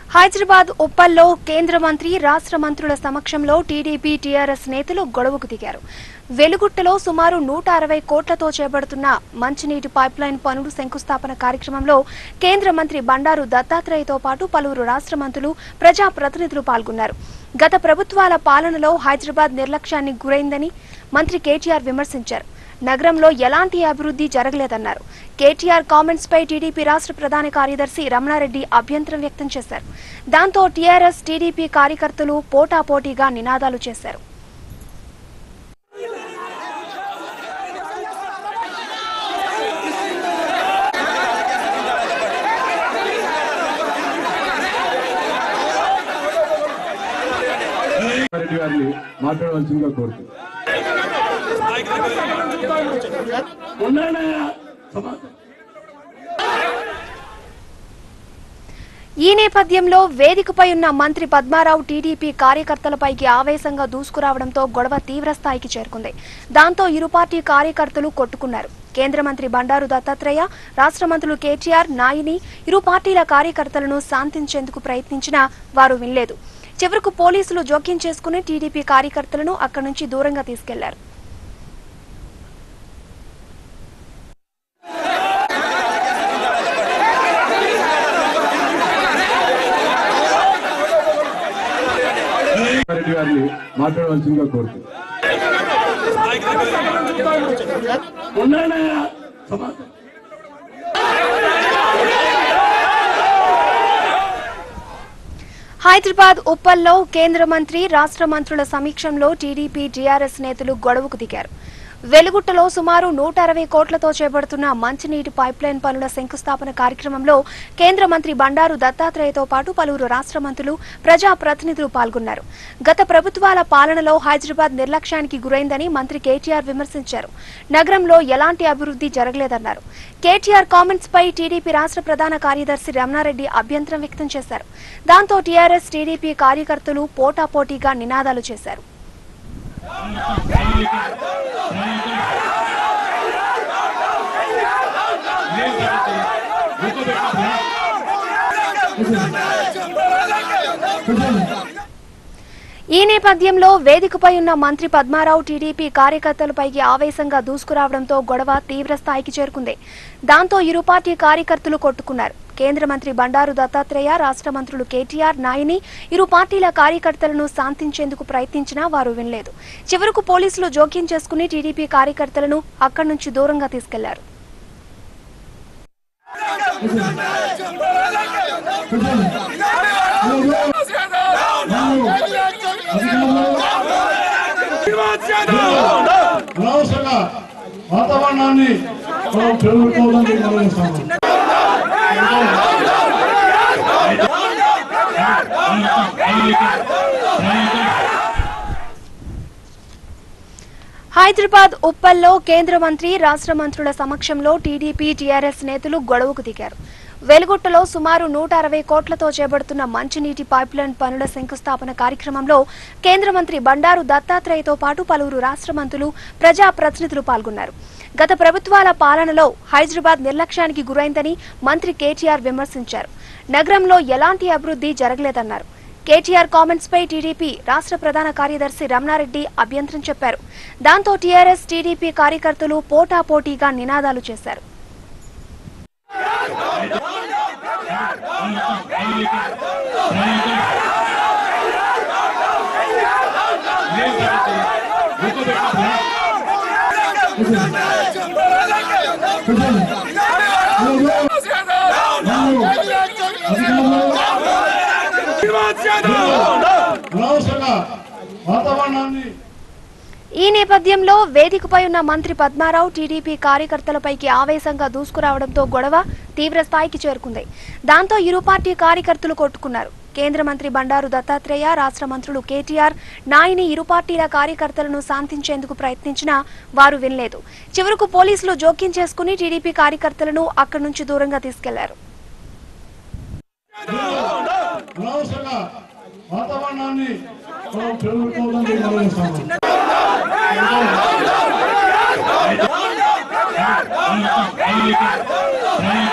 హైదరాబాద్ ఉప్పల్లో కేంద్ర మంత్రి రాష్ట్ర మంత్రుల సమక్షంలో టీడీపీ టీఆర్ఎస్ నేతలు గొడవకు దిగారు వెలుగుట్టలో సుమారు నూట అరవై కోట్లతో చేపడుతున్న మంచినీటి పైప్లైన్ పనులు శంకుస్థాపన కార్యక్రమంలో కేంద్ర మంత్రి బండారు దత్తాత్రేయతో పాటు పలువురు రాష్ట్ర మంత్రులు ప్రజాప్రతినిధులు పాల్గొన్నారు గత ప్రభుత్వాల పాలనలో హైదరాబాద్ నిర్లక్ష్యానికి గురైందని మంత్రి కేటీఆర్ విమర్శించారు నగరంలో ఎలాంటి అభివృద్ధి జరగలేదన్నారు కేటీఆర్ కామెంట్స్ పై టీడీపీ రాష్ట్ర ప్రధాన కార్యదర్శి రమణారెడ్డి అభ్యంతరం వ్యక్తం చేశారు దాంతో టీఆర్ఎస్ టీడీపీ కార్యకర్తలు పోటాపోటీగా నినాదాలు చేశారు రెడ్డి గారిని మాట్లాడవలసిందిగా కోరుతున్నాను ఉన్నాయా సమాధానం ఈ నేపథ్యంలో వేదికపై ఉన్న మంత్రి పద్మారావు టీడీపీ కార్యకర్తలపైకి ఆవేశంగా దూసుకురావడంతో గొడవ తీవ్రస్థాయికి చేరుకుంది దాంతో ఇరు పార్టీ కార్యకర్తలు కొట్టుకున్నారు కేంద్ర మంత్రి బండారు దత్తాత్రేయ రాష్ట్ర మంత్రులు కేటీఆర్ నాయిని ఇరు పార్టీల కార్యకర్తలను శాంతించేందుకు ప్రయత్నించినా వారు వినలేదు చివరకు పోలీసులు జోక్యం చేసుకుని టీడీపీ కార్యకర్తలను అక్కడి నుంచి దూరంగా తీసుకెళ్లారు రెడ్డి గారిని మాట్లాడవలసిందిగా కోరుతున్నాను ఉన్నాయా సమాధానం హైదరాబాద్ ఉప్పల్లో కేంద్ర మంత్రి రాష్ట్ర మంత్రుల సమీక్షంలో టీడీపీ టీఆర్ఎస్ నేతలు గొడవకు దిగారు వెలుగుట్టలో సుమారు నూట అరవై కోట్లతో చేపడుతున్న మంచినీటి పైప్లైన్ పనుల శంకుస్థాపన కార్యక్రమంలో కేంద్ర మంత్రి బండారు దత్తాత్రేయతో పాటు పలువురు రాష్ట్ర మంత్రులు ప్రజా ప్రతినిధులు పాల్గొన్నారు గత ప్రభుత్వాల పాలనలో హైదరాబాద్ నిర్లక్ష్యానికి గురైందని మంత్రి కేటీఆర్ విమర్శించారు నగరంలో ఎలాంటి అభివృద్ధి జరగలేదన్నారు కేటీఆర్ కామెంట్స్ పై టీడీపీ రాష్ట్ర ప్రధాన కార్యదర్శి రమణారెడ్డి అభ్యంతరం వ్యక్తం చేశారు దాంతో టీఆర్ఎస్ టీడీపీ కార్యకర్తలు పోటాపోటీగా నినాదాలు చేశారు ఈ నేపథ్యంలో వేదికపై ఉన్న మంత్రి పద్మారావు టీడీపీ కార్యకర్తలపైకి ఆవేశంగా దూసుకురావడంతో గొడవ తీవ్ర స్థాయికి చేరుకుంది దాంతో ఇరు పార్టీ కార్యకర్తలు కొట్టుకున్నారు కేంద్ర మంత్రి బండారు దత్తాత్రేయ రాష్ట్ర మంత్రులు కేటీఆర్ నాయిని ఇరు పార్టీల కార్యకర్తలను శాంతించేందుకు ప్రయత్నించినా వారు వినలేదు చివరకు పోలీసులు జోక్యం చేసుకుని టీడీపీ కార్యకర్తలను అక్కడి నుంచి దూరంగా తీసుకెళ్లారు అనవసరంగా వాతావరణాన్ని మనం చెదురుకోవాలని మనం చేస్తాము హైదరాబాద్ ఉప్పల్లో కేంద్ర మంత్రి రాష్ట్ర మంత్రుల సమక్షంలో టీడీపీ టీఆర్ఎస్ నేతలు గొడవకు దిగారు వెలుగుట్టలో సుమారు నూట అరవై కోట్లతో చేపడుతున్న మంచినీటి పైప్లైన్ పనుల శంకుస్థాపన కార్యక్రమంలో కేంద్ర మంత్రి బండారు దత్తాత్రేయతో పాటు పలువురు రాష్ట్ర మంత్రులు ప్రజా ప్రతినిధులు పాల్గొన్నారు గత ప్రభుత్వాల పాలనలో హైదరాబాద్ నిర్లక్ష్యానికి గురైందని మంత్రి కేటీఆర్ విమర్శించారు నగరంలో ఎలాంటి అభివృద్ధి జరగలేదన్నారు కేటీఆర్ కామెంట్స్ పై టీడీపీ రాష్ట్ర ప్రధాన కార్యదర్శి రమణారెడ్డి అభ్యంతరం చెప్పారు దాంతో టీఆర్ఎస్ టీడీపీ కార్యకర్తలు పోటాపోటీగా నినాదాలు చేశారు అనవసరంగా వాతావరణాన్ని ఈ నేపథ్యంలో వేదికపై ఉన్న మంత్రి పద్మారావు టీడీపీ కార్యకర్తలపైకి ఆవేశంగా దూసుకురావడంతో గొడవ తీవ్ర స్థాయికి చేరుకుంది దాంతో ఇరు పార్టీ కార్యకర్తలు కొట్టుకున్నారు కేంద్ర మంత్రి బండారు దత్తాత్రేయ రాష్ట్ర మంత్రులు కేటీఆర్ నాయిని ఇరు పార్టీల కార్యకర్తలను శాంతించేందుకు ప్రయత్నించినా వారు వినలేదు చివరకు పోలీసులు జోక్యం చేసుకుని టీడీపీ కార్యకర్తలను అక్కడి నుంచి దూరంగా తీసుకెళ్లారు అనవసరంగా వాతావరణాన్ని మనం చెదురుకోవాలని మనం చేస్తాము Thank you.